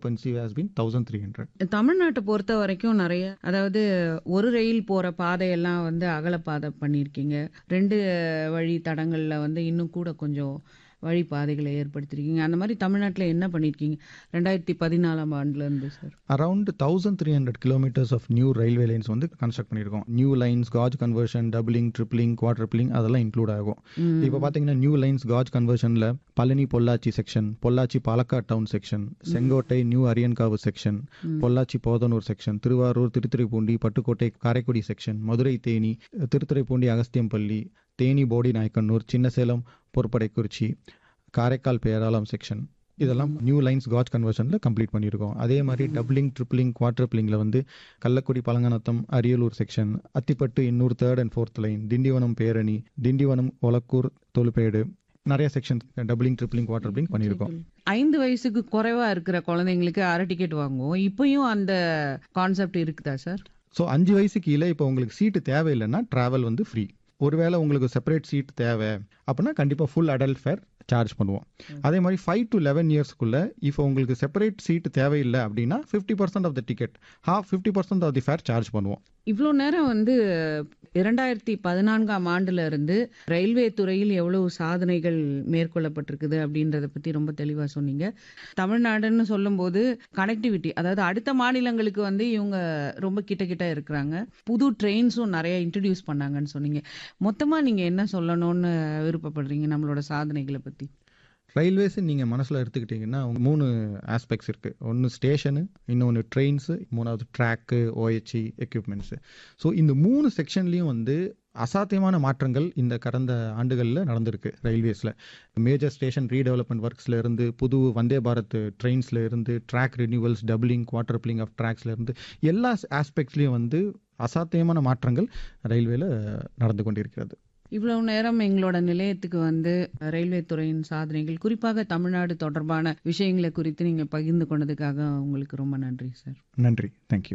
occupancy has been thousand three hundred தமிழ்நாட்டை பொறுத்த வரைக்கும் நிறைய அதாவது ஒரு ரயில் போற பாதையெல்லாம் வந்து அகலப்பாதை பண்ணியிருக்கீங்க ரெண்டு வழி தடங்கள்ல வந்து இன்னும் கூட கொஞ்சம் வழிபாதைகளை ஏற்படுத்திருக்கீங்க அந்த மாதிரி தமிழ்நாட்டில் என்ன பண்ணியிருக்கீங்க ரெண்டாயிரத்தி பதினாலாம் ஆண்டுல இருந்து sir around thousand three hundred kilometres of new railway lines வந்து கன்ஸ்ட்ரக்ட் பண்ணியிருக்கோம் new lines gauge conversion doubling tripling quadrupling அதெல்லாம் இன்க்ளூட் ஆகும் இப்போ பார்த்தீங்கன்னா நியூ லைன்ஸ் காஜ் கன்வர்ஷனில் Palani Pollachi section Pollachi Palakkad town section Sengottai new Aryankavu section Pollachi Podanur section Thiruvarur Thiruthuraipoondi Pattukkottai Karaikudi section Madurai Theni Thiruthuraipoondi Agasthiyampalli Theni Bodinayakanur Chinnasalem பொறுப்படைக்குறிச்சி காரைக்கால் பேராளம் செக்ஷன் இதெல்லாம் new lines gauge கன்வர்ஷனில் கம்ப்ளீட் பண்ணியிருக்கோம் அதே மாதிரி டபுளிங் ட்ரிப்ளிங் குவாட்ரப்ளிங்கில் வந்து Kallakudi Palanganatham Ariyalur section Attipattu Ennore third and fourth line Tindivanam Perani Tindivanam Olakkur Tholuppedu நிறைய செக்ஷன் டபுளிங் ட்ரிப்ளிங் குவாட்ரப்ளிங் பண்ணியிருக்கோம் ஐந்து வயசுக்கு குறைவா இருக்கிற குழந்தைங்களுக்கு அரை டிக்கெட் வாங்குவோம் இப்பயும் அந்த கான்செப்ட் இருக்குதா சார் ஸோ அஞ்சு வயசு கீழே இப்போ உங்களுக்கு சீட்டு தேவையில்லைன்னா ட்ராவல் வந்து ஃப்ரீ ஒருவேளை உங்களுக்கு செப்பரேட் சீட் தேவை அப்படின்னா கண்டிப்பாக ஃபுல் அடல்ட் ஃபேர் சார்ஜ் பண்ணுவோம் அதே மாதிரி ஃபைவ் டு லெவன் இயர்ஸ்க்குள்ள இப்போ உங்களுக்கு செப்பரேட் சீட் தேவையில்லை அப்படின்னா fifty percent of the ticket half fifty percent of the fare charge பண்ணுவோம் இவ்வளோ நேரம் வந்து இரண்டாயிரத்தி பதினான்காம் ஆண்டுல இருந்து ரயில்வே துறையில் எவ்வளவு சாதனைகள் மேற்கொள்ளப்பட்டிருக்குது அப்படின்றத பத்தி ரொம்ப தெளிவா சொன்னீங்க தமிழ்நாடுன்னு சொல்லும்போது கனெக்டிவிட்டி அதாவது அடுத்த மாநிலங்களுக்கு வந்து இவங்க ரொம்ப கிட்ட கிட்ட இருக்கிறாங்க புது ட்ரெயின்ஸும் நிறைய இன்ட்ரடியூஸ் பண்ணாங்கன்னு சொன்னீங்க மொத்தமா நீங்க என்ன சொல்லணும்னு விருப்பப்படுறீங்க நம்மளோட சாதனைகளை பத்தி ரயில்வேஸ் நீங்கள் மனசில் எடுத்துக்கிட்டிங்கன்னா மூணு ஆஸ்பெக்ட்ஸ் இருக்குது ஒன்று ஸ்டேஷனு இன்னொன்று ட்ரெயின்ஸு மூணாவது ட்ராக்கு ஓஹெச்சி எக்யூப்மெண்ட்ஸு ஸோ இந்த மூணு செக்ஷன்லேயும் வந்து அசாத்தியமான மாற்றங்கள் இந்த கடந்த ஆண்டுகளில் நடந்திருக்கு ரயில்வேஸில் மேஜர் ஸ்டேஷன் ரீடெவலப்மெண்ட் ஒர்க்ஸில் இருந்து புது வந்தே பாரத் ட்ரெயின்ஸில் இருந்து track renewals doubling quadrupling of ட்ராக்ஸில் இருந்து எல்லா ஆஸ்பெக்ட்ஸ்லேயும் வந்து அசாத்தியமான மாற்றங்கள் ரயில்வேல நடந்து கொண்டிருக்கிறது இவ்வளவு நேரம் எங்களோட நிலையத்துக்கு வந்து ரயில்வே துறையின் சாதனைகள் குறிப்பாக தமிழ்நாடு தொடர்பான விஷயங்களை குறித்து நீங்க பகிர்ந்து கொண்டதுக்காக உங்களுக்கு ரொம்ப நன்றி சார் நன்றி தேங்க்யூ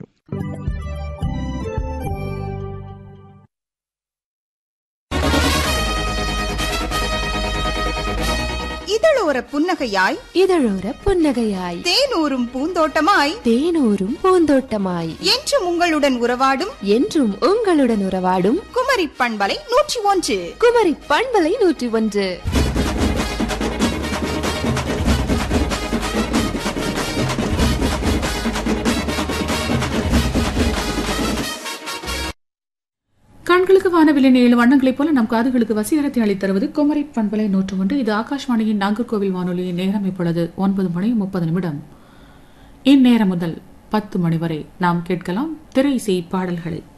இதழோர புன்னகையாய் இதழோர புன்னகையாய் தேனூரும் பூந்தோட்டமாய் தேனூரும் பூந்தோட்டமாய் என்றும் உங்களுடன் உறவாடும் என்றும் உங்களுடன் உறவாடும் குமரி பண்பலை நூற்றி ஒன்று குமரி பண்பலை நூற்றி ஒன்று கண்களுக்கு வானவில்லின் ஏழு வண்ணங்களைப் போல நம் காதுகளுக்கு வசீகரத்தை அளித்தருவது குமரி பண்பலை நூற்று ஒன்று இது ஆகாஷ்வாணியின் நாகர்கோவில் வானொலியின் நேரம் இப்பொழுது ஒன்பது மணி முப்பது நிமிடம் இந்நேரம் முதல் பத்து மணி வரை நாம் கேட்கலாம் திரை இசை பாடல்களை